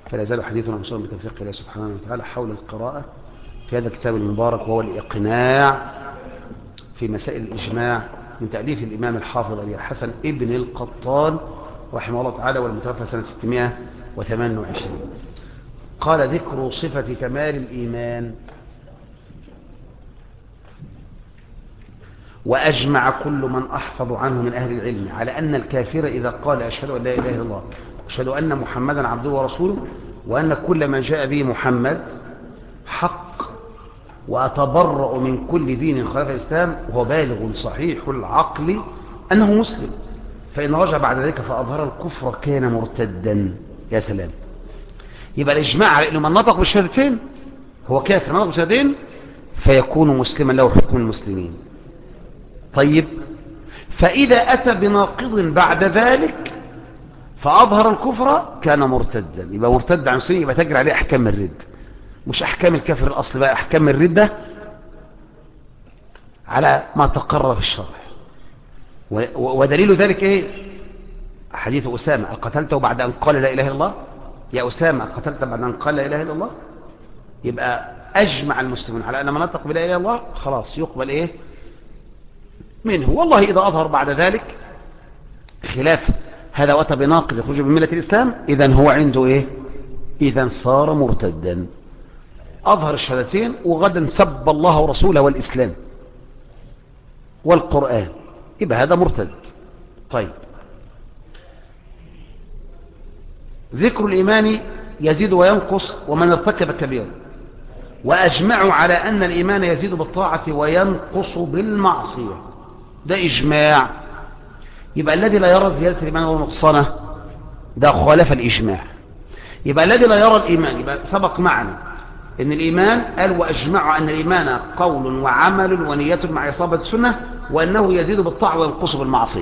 فلا يزال حديثنا مصورا بتوفيق الله سبحانه وتعالى حول القراءة في هذا الكتاب المبارك وهو الإقناع في مسائل الإجماع من تأليف الإمام الحافظ أبي الحسن ابن القطان رحمه الله تعالى والمتوفى سنة 628 قال ذكر صفة كمال الإيمان وأجمع كل من أحفظ عنه من أهل العلم على أن الكافر إذا قال أشهد أن لا إله إلا الله أشهد أن محمدا عبده ورسوله وأن كل ما جاء به محمد حق وأتبرأ من كل دين خلاف الإسلام وهو بالغ صحيح العقل أنه مسلم فإن رجع بعد ذلك فأظهر الكفر كان مرتدا يا سلام يبقى الإجماع على أنه من نطق بالشهادتين هو كافر نطق بالشهادتين فيكون مسلما له حكم المسلمين طيب فإذا أتى بناقض بعد ذلك فأظهر الكفر كان مرتدا يبقى مرتد عن سنة يبقى تجري عليه أحكام الرد مش أحكام الكافر الأصل بقى أحكام الردة على ما تقرر في الشرع ودليل ذلك إيه حديث أسامة قتلته بعد أن قال لا إله إلا الله يا أسامة قتلت بعد أن قال لا إله إلا الله يبقى أجمع المسلمون على أن من نطق بلا إله إلا الله خلاص يقبل إيه منه والله إذا أظهر بعد ذلك خلاف هذا وأتى بناقض يخرج من ملة الإسلام إذا هو عنده إيه إذا صار مرتدا أظهر الشهادتين وغدا سب الله ورسوله والإسلام والقرآن يبقى هذا مرتد طيب ذكر الإيمان يزيد وينقص ومن ارتكب كبير وأجمعوا على أن الإيمان يزيد بالطاعة وينقص بالمعصية ده إجماع يبقى الذي لا يرى زيادة الإيمان والنقصانة ده خالف الإجماع يبقى الذي لا يرى الإيمان يبقى سبق معنا إن الإيمان قال وأجمعوا أن الإيمان قول وعمل ونية مع إصابة السنة وأنه يزيد بالطاعة وينقص بالمعصية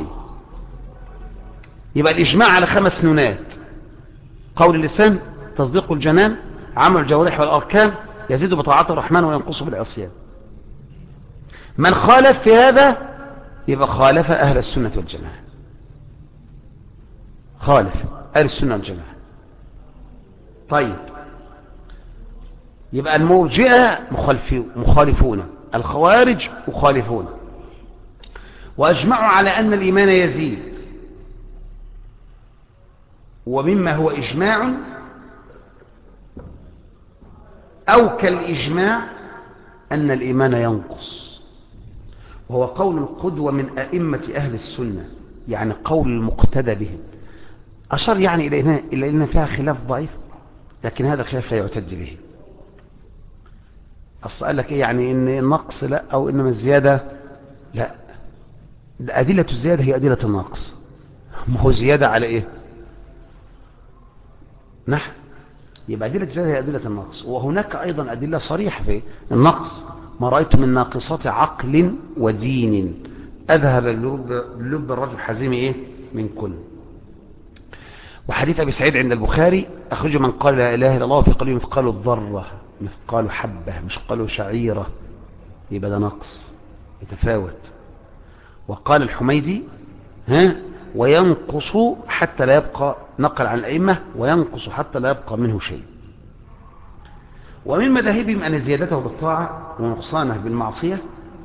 يبقى الإجماع على خمس نونات قول اللسان تصديق الجنان عمل الجوارح والأركان يزيد بطاعة الرحمن وينقص بالعصيان من خالف في هذا يبقى خالف أهل السنة والجماعة خالف أهل السنة والجماعة طيب يبقى المرجئة مخالفون الخوارج مخالفون وأجمعوا على أن الإيمان يزيد ومما هو إجماع أو كالإجماع أن الإيمان ينقص وهو قول القدوة من أئمة أهل السنة يعني قول المقتدى بهم أشار يعني إلى أن فيها خلاف ضعيف لكن هذا الخلاف لا يعتد به أصل قال لك إيه يعني إن النقص لا أو إنما الزيادة لا أدلة الزيادة هي أدلة النقص ما هو زيادة على إيه نحن يبقى أدلة الزيادة هي أدلة النقص وهناك أيضا أدلة صريحة في النقص ما رأيت من ناقصات عقل ودين أذهب لب الرجل حزيم إيه من كل وحديث أبي سعيد عند البخاري أخرج من قال لا إله إلا الله في قلبه مثقال الذرة مثقال حبة مش قالوا شعيرة يبقى ده نقص يتفاوت وقال الحميدي ها وينقص حتى لا يبقى نقل عن الأئمة وينقص حتى لا يبقى منه شيء ومن مذاهبهم أن زيادته بالطاعة ونقصانه بالمعصية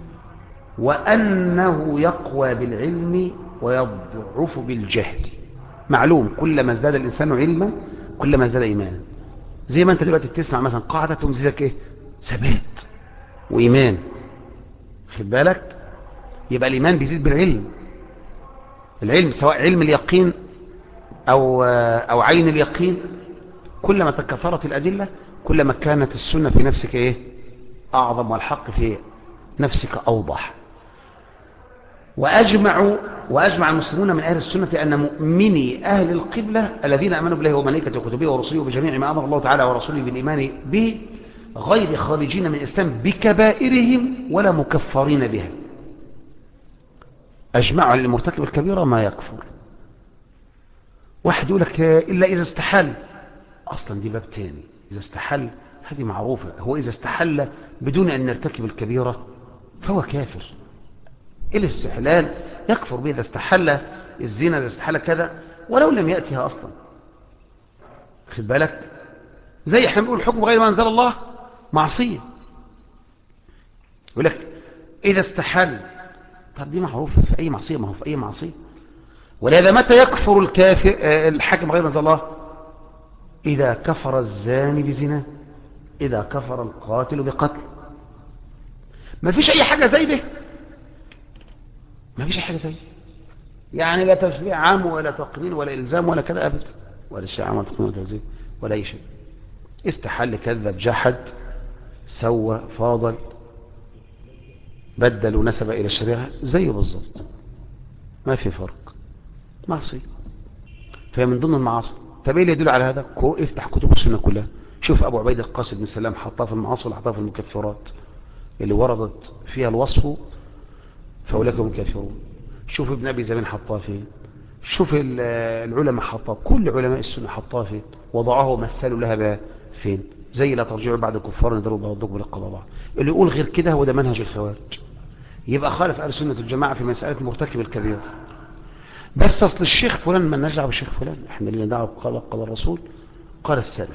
وأنه يقوى بالعلم ويضعف بالجهل معلوم كلما ازداد الإنسان علما كلما ازداد إيمانا زي ما أنت دلوقتي بتسمع مثلا قاعدة تمزيدك إيه ثبات وإيمان خد بالك يبقى الإيمان بيزيد بالعلم العلم سواء علم اليقين أو, أو عين اليقين كلما تكثرت الأدلة كلما كانت السنة في نفسك إيه أعظم والحق في نفسك أوضح وأجمع وأجمع المسلمون من أهل السنة أن مؤمني أهل القبلة الذين أمنوا بالله وملائكته وكتبه ورسله بجميع ما أمر الله تعالى ورسوله بالإيمان به غير خارجين من الإسلام بكبائرهم ولا مكفرين بها أجمعوا للمرتكب الكبيرة ما يكفر واحد يقول لك إلا إذا استحل أصلا دي باب تاني إذا استحل هذه معروفة هو إذا استحل بدون أن يرتكب الكبيرة فهو كافر الاستحلال يكفر به إذا استحل الزنا إذا استحل كذا ولو لم يأتها أصلا خد بالك زي احنا بنقول الحكم غير ما انزل الله معصية يقول لك اذا استحل طب دي معروف في اي معصية ما هو في اي معصية ولهذا متى يكفر الكافر الحاكم غير ما انزل الله اذا كفر الزاني بزنا اذا كفر القاتل بقتل ما فيش اي حاجة زي ده ما فيش اي حاجة زي ده يعني لا تشريع عام ولا تقنين ولا الزام ولا كذا ابدا ولا شيء عام ولا تقنين ولا تنزيل ولا اي شيء استحل كذب جحد سوى فاضل بدل ونسب الى الشريعة زيه بالظبط ما في فرق معصية فهي من ضمن المعاصي طب ايه اللي يدل على هذا كو افتح كتب السنة كلها شوف ابو عبيد القاسم بن سلام حطها في المعاصي ولا حطها في المكفرات اللي وردت فيها الوصف فاولئك هم الكافرون شوف ابن ابي زمان حطها فين شوف العلماء حطها كل علماء السنة حطها فين وضعوها ومثلوا لها بقى فين زي لا ترجعوا بعد كفار ندروا بعضكم للقضاء بعض اللي يقول غير كده هو ده منهج الخوارج يبقى خالف اهل سنة الجماعة في مسألة مرتكب الكبير بس اصل الشيخ فلان ما نجع بالشيخ فلان احنا اللي ندعوا قال قال الرسول قال السلف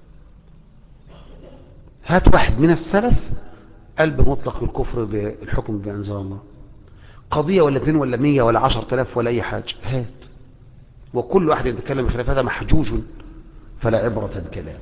هات واحد من السلف قلب مطلق بالكفر بالحكم بأنزل الله قضية ولا اثنين ولا مية ولا عشر تلاف ولا اي حاجة هات وكل واحد يتكلم بخلاف هذا محجوج فلا عبرة بكلام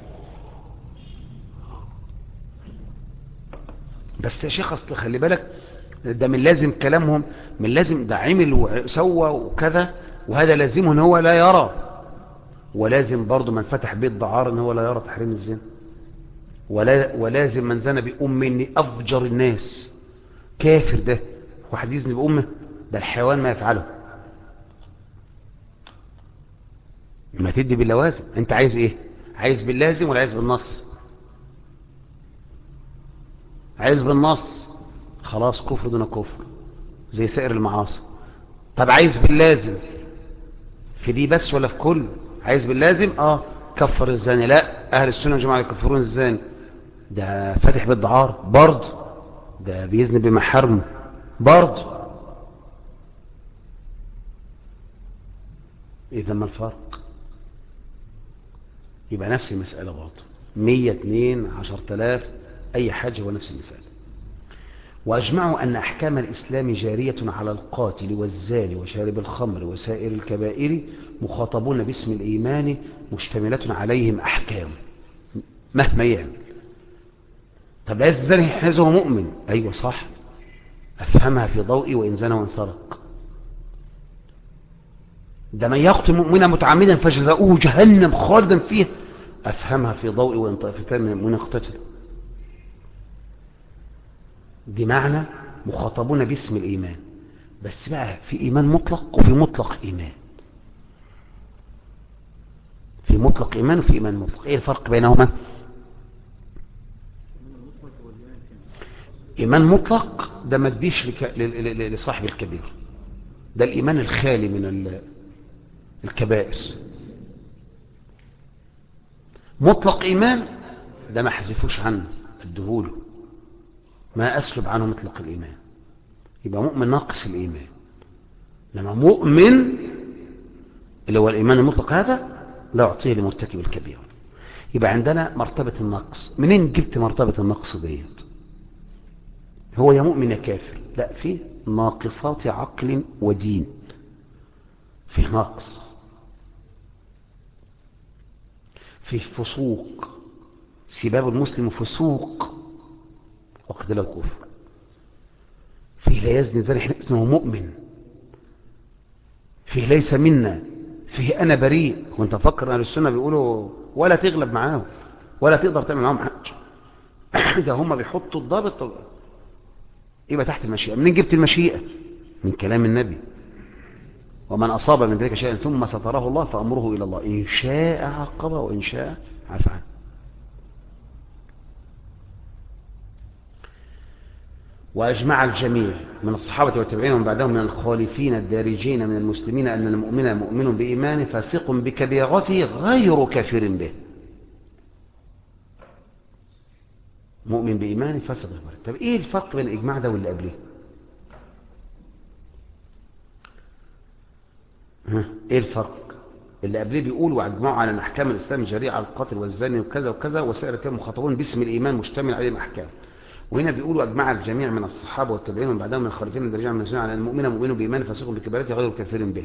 بس يا شيخ اصل خلي بالك ده من لازم كلامهم من لازم ده عمل وسوى وكذا وهذا لازمه ان هو لا يرى ولازم برضه من فتح بيت دعار ان هو لا يرى تحريم الزنا ولا ولازم من زنى بأم اني افجر الناس كافر ده واحد يزني بأمه ده الحيوان ما يفعله ما تدي باللوازم انت عايز ايه عايز باللازم ولا عايز بالنص عايز بالنص خلاص كفر دون كفر زي سائر المعاصي طب عايز باللازم في دي بس ولا في كل عايز باللازم اه كفر الزاني لا اهل السنة والجماعة يكفرون الزاني ده فاتح بالدعار برضه ده بيزني بمحارمه برضه اذا ما الفرق يبقى نفس المسألة برضه مية اتنين عشر تلاف اي حاجة هو نفس المسألة واجمعوا ان احكام الاسلام جارية على القاتل والزاني وشارب الخمر وسائر الكبائر مخاطبون باسم الايمان مشتملة عليهم احكام مهما يعمل طب لا الزاني هذا هو مؤمن ايوه صح افهمها في ضوء وان زنى وانسرق ده من يقتل مؤمنا متعمدا فجزاؤه جهنم خالدا فيه افهمها في ضوء وان طائفتان من المؤمنين اقتتلوا بمعنى مخاطبون باسم الإيمان بس بقى في إيمان مطلق وفي مطلق إيمان في مطلق إيمان وفي إيمان مطلق إيه الفرق بينهما إيمان مطلق ده ما تبيش لك... لصاحب الكبير ده الإيمان الخالي من الكبائر مطلق إيمان ده ما حذفوش عنه الدهوله ما أسلب عنه مطلق الإيمان يبقى مؤمن ناقص الإيمان لما مؤمن اللي هو الإيمان المطلق هذا لا يعطيه لمرتكب الكبير يبقى عندنا مرتبة النقص منين جبت مرتبة النقص ديت هو يا مؤمن يا كافر لا في ناقصات عقل ودين في نقص في فسوق سباب المسلم فسوق وقتل الكفر فيه لا يزني زاني احنا اسمه مؤمن فيه ليس منا فيه انا بريء وانت فكر اهل السنه بيقولوا ولا تغلب معاهم ولا تقدر تعمل معاهم حاجه ده هم بيحطوا الضابط يبقى تحت المشيئه منين جبت المشيئه من كلام النبي ومن اصاب من ذلك شيئا ثم ستره الله فامره الى الله ان شاء عقب وان شاء عفى عنه وأجمع الجميع من الصحابة والتابعين ومن بعدهم من الخالفين الدارجين من المسلمين أن المؤمن مؤمن بإيمان فاسق بكبيرته غير كافر به مؤمن بإيمان فاسق به طب إيه الفرق بين الإجماع ده واللي قبله إيه الفرق اللي قبليه بيقول واجمعوا على ان احكام الاسلام جريئه على القاتل والزاني وكذا وكذا وسائر كانوا مخاطبون باسم الايمان مشتمل عليه الاحكام وهنا بيقول واجمع الجميع من الصحابه والتابعين ومن بعدهم من الخليفين الدرجه من الناس على ان المؤمن مؤمن بايمان فاسق بكبارته غير كافر به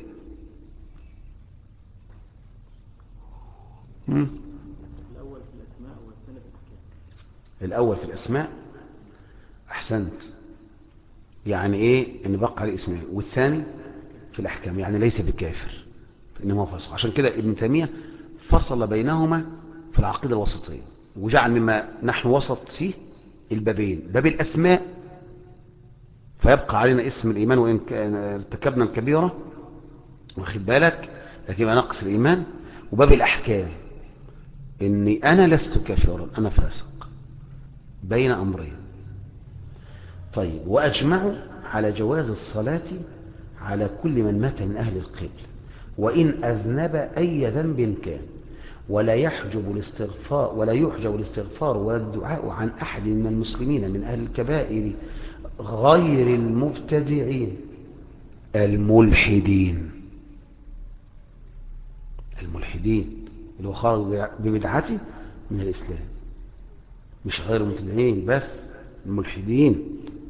مم. الأول في الأسماء والثاني في الأحكام الأول في الأسماء أحسنت يعني إيه إن بقى عليه اسمه والثاني في الأحكام يعني ليس بكافر إنما هو فاسق عشان كده ابن تيمية فصل بينهما في العقيدة الوسطية وجعل مما نحن وسط فيه البابين باب الأسماء فيبقى علينا اسم الإيمان وإن كان ارتكبنا الكبيرة واخد بالك لكن يبقى نقص الإيمان وباب الأحكام إني أنا لست كافرا أنا فاسق بين أمرين طيب وأجمعوا على جواز الصلاة على كل من مات من أهل القبل وإن أذنب أي ذنب كان ولا يحجب الاستغفار ولا يحجب الاستغفار ولا الدعاء عن أحد من المسلمين من أهل الكبائر غير المبتدعين الملحدين الملحدين اللي هو خرج ببدعته من الإسلام مش غير المبتدعين بس الملحدين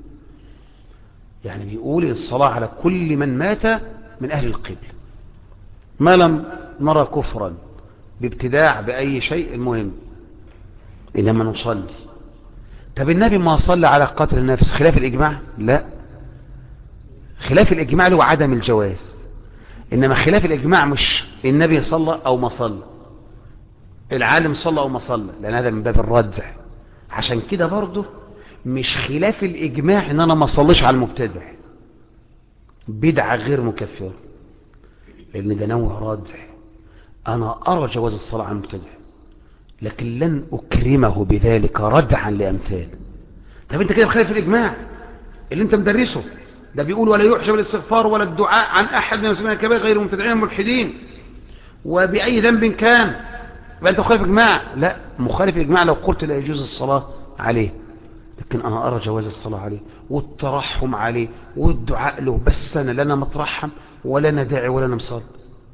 يعني بيقول الصلاة على كل من مات من أهل القبل ما لم نرى كفرا بابتداع بأي شيء المهم إنما نصلي طب النبي ما صلى على قتل النفس خلاف الإجماع لا خلاف الإجماع له عدم الجواز إنما خلاف الإجماع مش النبي صلى أو ما صلى العالم صلى أو ما صلى لأن هذا من باب الردع عشان كده برضه مش خلاف الإجماع إن أنا ما صليش على المبتدع بدعة غير مكفرة لأن ده نوع ردع أنا أرى جواز الصلاة على المبتدع لكن لن أكرمه بذلك ردعا لأمثال طب أنت كده بخلاف الإجماع اللي أنت مدرسه ده بيقول ولا يحجب الاستغفار ولا الدعاء عن أحد من المسلمين الكبير غير المبتدعين الملحدين وبأي ذنب كان يبقى أنت مخالف إجماع لا مخالف إجماع لو قلت لا يجوز الصلاة عليه لكن أنا أرى جواز الصلاة عليه والترحم عليه والدعاء له بس أنا لنا مترحم ولا أنا داعي ولا أنا مصلي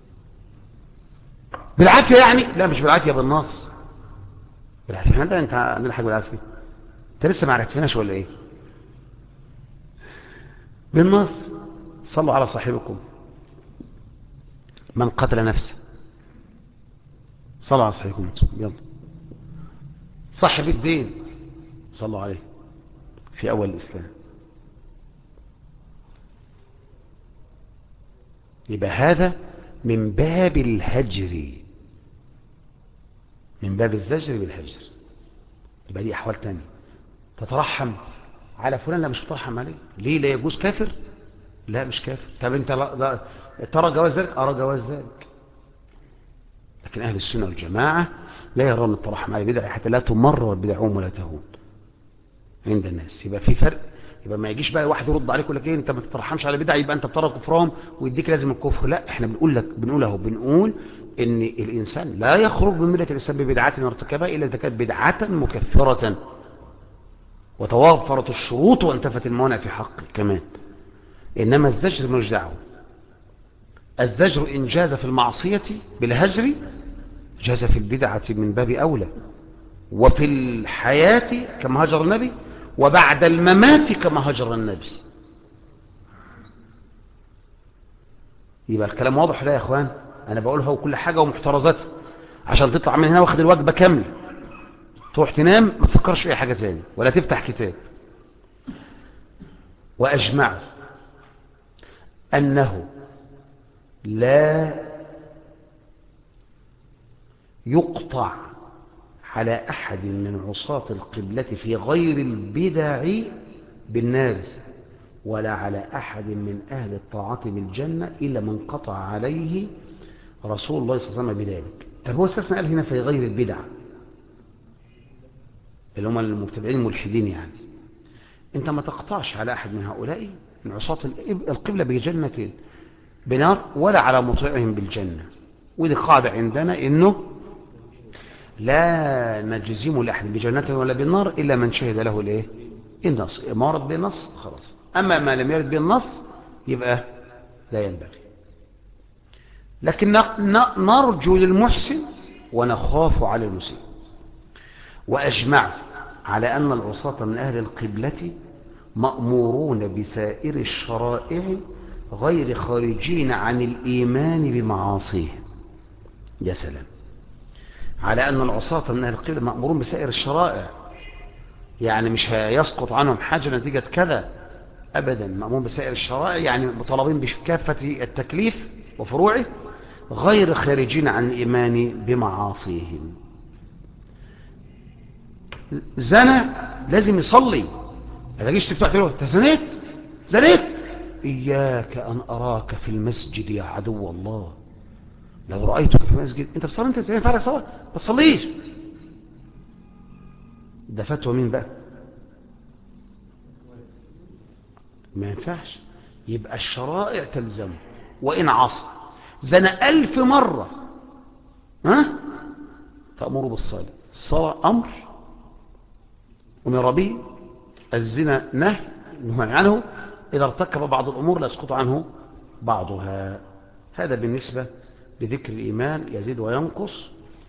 بالعافية يعني لا مش بالعافية بالنص بالعافية احنا انت عندنا حاجة بالعافية انت لسه ما عرفتناش ولا ايه بالنص صلوا على صاحبكم من قتل نفسه صلوا على صاحبكم يلا صاحب الدين صلوا عليه في أول الإسلام يبقى هذا من باب الهجر من باب الزجر بالهجر يبقى دي أحوال تانية تترحم على فلان لا مش تترحم عليه ليه لا يجوز كافر لا مش كافر طب انت لا لا ترى جواز ذلك أرى جواز ذلك لكن أهل السنة والجماعة لا يرون الترحم على بدع حتى لا تمرر بدعهم ولا تهون عند الناس يبقى في فرق يبقى ما يجيش بقى واحد يرد عليك يقول لك ايه انت ما تترحمش على بدع يبقى انت بترى كفرهم ويديك لازم الكفر لا احنا بنقول لك بنقول اهو بنقول ان الانسان لا يخرج من مله الاسلام ببدعه ارتكبها الا اذا كانت بدعه مكفره وتوافرت الشروط وانتفت الموانع في حقه كمان انما الزجر ملوش دعوه الزجر ان جاز في المعصيه بالهجر جاز في البدعه من باب اولى وفي الحياه كما هجر النبي وبعد الممات كما هجر النبي يبقى الكلام واضح لا يا اخوان انا بقولها وكل حاجة ومحترزاتها عشان تطلع من هنا واخد الوجبة كاملة تروح تنام ما تفكرش في اي حاجة تاني ولا تفتح كتاب واجمع انه لا يقطع على أحد من عصاة القبلة في غير البدع بالنار ولا على أحد من أهل الطاعة بالجنة إلا من قطع عليه رسول الله صلى الله عليه وسلم بذلك طب هو استثنى قال هنا في غير البدع اللي هم المبتدعين الملحدين يعني انت ما تقطعش على أحد من هؤلاء من عصاة القبلة بجنة بنار ولا على مطيعهم بالجنة ودي قاعدة عندنا انه لا نجزم لأحد بجنة ولا بالنار إلا من شهد له الايه النص ما ورد به النص خلاص أما ما لم يرد به النص يبقى لا ينبغي لكن ن- ن- نرجو للمحسن ونخاف على المسيء وأجمع على أن العصاة من أهل القبلة مأمورون بسائر الشرائع غير خارجين عن الإيمان بمعاصيهم يا سلام على أن العصاة من أهل القبلة مأمورون بسائر الشرائع يعني مش هيسقط عنهم حاجة نتيجة كذا أبدا مأمور بسائر الشرائع يعني مطالبين بكافة التكليف وفروعه غير خارجين عن الإيمان بمعاصيهم زنى لازم يصلي ما تجيش تفتح تقول انت زنيت زنيت إياك أن أراك في المسجد يا عدو الله لو رأيتك في المسجد انت بتصلي انت تتعين فعلك صلاة ما تصليش ده فتوى مين بقى ما ينفعش يبقى الشرائع تلزمه وإن عصى زنى ألف مرة ها تأمره بالصلاة الصلاة أمر أمر به الزنا نهي نهي عنه إذا ارتكب بعض الأمور لا يسقط عنه بعضها هذا بالنسبة لذكر الإيمان يزيد وينقص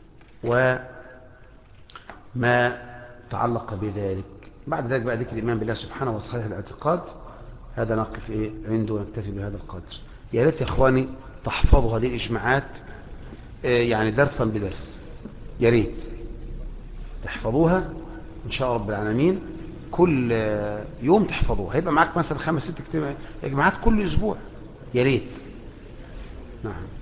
وما تعلق بذلك بعد ذلك بقى ذكر الإيمان بالله سبحانه وصحيح الاعتقاد هذا نقف إيه عنده ونكتفي بهذا القدر يا ريت يا إخواني تحفظوا هذه الإجماعات إيه يعني درسا بدرس يا ريت تحفظوها إن شاء رب العالمين كل يوم تحفظوها هيبقى معاك مثلا خمس ست اجتماعات كل أسبوع يا ريت نعم